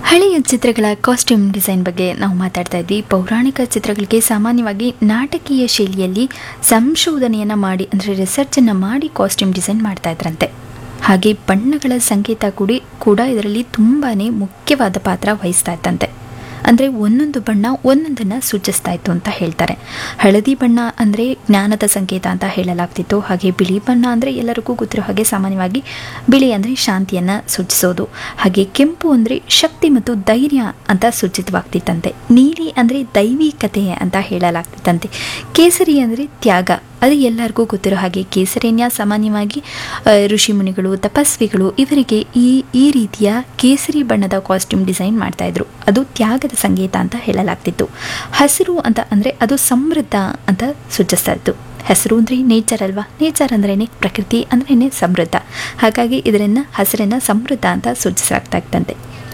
ಹಳೆಯ ಚಿತ್ರಗಳ costume design ಬಗ್ಗೆ ನಾವು ಮಾತಾಡ್ತಾ ಇದ್ವಿ ಪೌರಾಣಿಕ ಚಿತ್ರಗಳಿಗೆ ಸಾಮಾನ್ಯವಾಗಿ ನಾಟಕೀಯ ಶೈಲಿಯಲ್ಲಿ ಸಂಶೋಧನೆಯನ್ನು ಮಾಡಿ ಅಂದರೆ ರಿಸರ್ಚನ್ನು ಮಾಡಿ ಕಾಸ್ಟ್ಯೂಮ್ ಡಿಸೈನ್ ಮಾಡ್ತಾ ಇದ್ರಂತೆ ಹಾಗೆ ಬಣ್ಣಗಳ ಸಂಕೇತ ಕೂಡಿ ಕೂಡ ಇದರಲ್ಲಿ ತುಂಬಾ ಮುಖ್ಯವಾದ ಪಾತ್ರ ವಹಿಸ್ತಾ ಇತ್ತಂತೆ ಅಂದರೆ ಒಂದೊಂದು ಬಣ್ಣ ಒಂದೊಂದನ್ನು ಸೂಚಿಸ್ತಾ ಇತ್ತು ಅಂತ ಹೇಳ್ತಾರೆ ಹಳದಿ ಬಣ್ಣ ಅಂದರೆ ಜ್ಞಾನದ ಸಂಕೇತ ಅಂತ ಹೇಳಲಾಗ್ತಿತ್ತು ಹಾಗೆ ಬಿಳಿ ಬಣ್ಣ ಅಂದರೆ ಎಲ್ಲರಿಗೂ ಗೊತ್ತಿರೋ ಹಾಗೆ ಸಾಮಾನ್ಯವಾಗಿ ಬಿಳಿ ಅಂದರೆ ಶಾಂತಿಯನ್ನು ಸೂಚಿಸೋದು ಹಾಗೆ ಕೆಂಪು ಅಂದರೆ ಶಕ್ತಿ ಮತ್ತು ಧೈರ್ಯ ಅಂತ ಸೂಚಿತವಾಗ್ತಿತ್ತಂತೆ ನೀಲಿ ಅಂದರೆ ದೈವಿಕತೆ ಅಂತ ಹೇಳಲಾಗ್ತಿತ್ತಂತೆ ಕೇಸರಿ ಅಂದರೆ ತ್ಯಾಗ ಅದು ಎಲ್ಲರಿಗೂ ಗೊತ್ತಿರೋ ಹಾಗೆ ಕೇಸರಿನ ಸಾಮಾನ್ಯವಾಗಿ ಆ, ಋಷಿಮುನಿಗಳು ತಪಸ್ವಿಗಳು ಇವರಿಗೆ ಈ ಈ ರೀತಿಯ ಕೇಸರಿ ಬಣ್ಣದ ಕಾಸ್ಟ್ಯೂಮ್ ಡಿಸೈನ್ ಮಾಡ್ತಾ ಇದ್ರು ಅದು ತ್ಯಾಗದ ಸಂಗೀತ ಅಂತ ಹೇಳಲಾಗ್ತಿತ್ತು ಹಸಿರು ಅಂತ ಅಂದರೆ ಅದು ಸಮೃದ್ಧ ಅಂತ ಸೂಚಿಸ್ತಾ ಇತ್ತು ಹೆಸರು ಅಂದರೆ ನೇಚರ್ ಅಲ್ವಾ ನೇಚರ್ ಅಂದ್ರೇ ಪ್ರಕೃತಿ ಅಂದ್ರೇ ಸಮೃದ್ಧ ಹಾಗಾಗಿ ಇದರನ್ನು ಹಸಿರನ್ನು ಸಮೃದ್ಧ ಅಂತ ಸೂಚಿಸಲಾಗ್ತಾ ಇತ್ತಂತೆ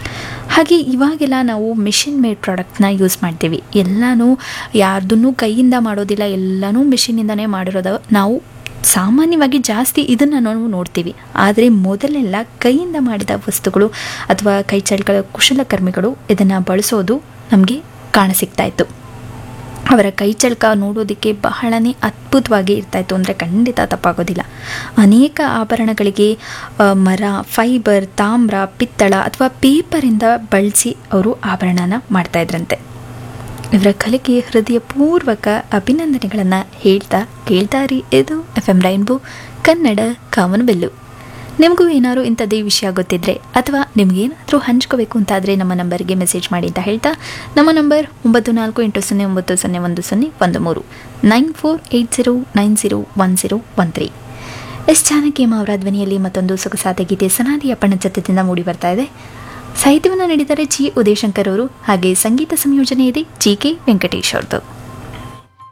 ಹಾಗೆ ಇವಾಗೆಲ್ಲ ನಾವು ಮಿಷಿನ್ ಮೇಡ್ ಪ್ರಾಡಕ್ಟ್ನ ಯೂಸ್ ಮಾಡ್ತೀವಿ ಎಲ್ಲನೂ ಯಾರ್ದನ್ನೂ ಕೈಯಿಂದ ಮಾಡೋದಿಲ್ಲ ಎಲ್ಲನೂ ಮಿಷಿನಿಂದನೇ ಮಾಡಿರೋದು ನಾವು ಸಾಮಾನ್ಯವಾಗಿ ಜಾಸ್ತಿ ಇದನ್ನು ನಾವು ನೋಡ್ತೀವಿ ಆದರೆ ಮೊದಲೆಲ್ಲ ಕೈಯಿಂದ ಮಾಡಿದ ವಸ್ತುಗಳು ಅಥವಾ ಕೈಚಳಗಳ ಕುಶಲಕರ್ಮಿಗಳು ಇದನ್ನು ಬಳಸೋದು ನಮಗೆ ಕಾಣಸಿಗ್ತಾ ಇತ್ತು ಅವರ ಕೈಚಳಕ ನೋಡೋದಕ್ಕೆ ಬಹಳನೇ ಅದ್ಭುತವಾಗಿ ಇರ್ತಾಯಿತ್ತು ಅಂದರೆ ಖಂಡಿತ ತಪ್ಪಾಗೋದಿಲ್ಲ ಅನೇಕ ಆಭರಣಗಳಿಗೆ ಆ, ಮರ ಫೈಬರ್ ತಾಮ್ರ ಪಿತ್ತಳ ಅಥವಾ ಪೇಪರಿಂದ ಬಳಸಿ ಅವರು ಆಭರಣನ ಮಾಡ್ತಾಯಿದ್ರಂತೆ ಇವರ ಕಲೆಗೆ ಹೃದಯಪೂರ್ವಕ ಅಭಿನಂದನೆಗಳನ್ನು ಹೇಳ್ತಾ ಕೇಳ್ತಾರಿ ಇದು ಎಫ್ ಎಂ ರೈನ್ಬೋ ಕನ್ನಡ ಕಾಮನಬೆಲ್ಲು ನಿಮಗೂ ಏನಾದ್ರು ಇಂಥದ್ದೇ ವಿಷಯ ಗೊತ್ತಿದ್ರೆ ಅಥವಾ ನಿಮಗೇನಾದರೂ ಹಂಚ್ಕೋಬೇಕು ಅಂತಾದರೆ ನಮ್ಮ ನಂಬರ್ಗೆ ಮೆಸೇಜ್ ಮಾಡಿ ಅಂತ ಹೇಳ್ತಾ ನಮ್ಮ ನಂಬರ್ ಒಂಬತ್ತು ನಾಲ್ಕು ಎಂಟು ಸೊನ್ನೆ ಒಂಬತ್ತು ಸೊನ್ನೆ ಒಂದು ಸೊನ್ನೆ ಒಂದು ಮೂರು nine four eight zero nine zero one zero one three S ಜಾನಕಿಯಮ್ಮ ಅವರ ಧ್ವನಿಯಲ್ಲಿ ಮತ್ತೊಂದು ಸೊಗಸಾದ ಗೀತೆ ಸನಾದಿ ಅಪ್ಪನ ಚತ್ತದಿಂದ ಮೂಡಿ ಬರ್ತಾ ಇದೆ ಸಾಹಿತ್ಯವನ್ನು ನೀಡಿದ್ದಾರೆ ಜಿ ಉದಯಶಂಕರ್ ಅವರು ಹಾಗೆ ಸಂಗೀತ ಸಂಯೋಜನೆ ಇದೆ ಜಿ ಕೆ ವೆಂಕಟೇಶ್ ಅವ್ರದ್ದು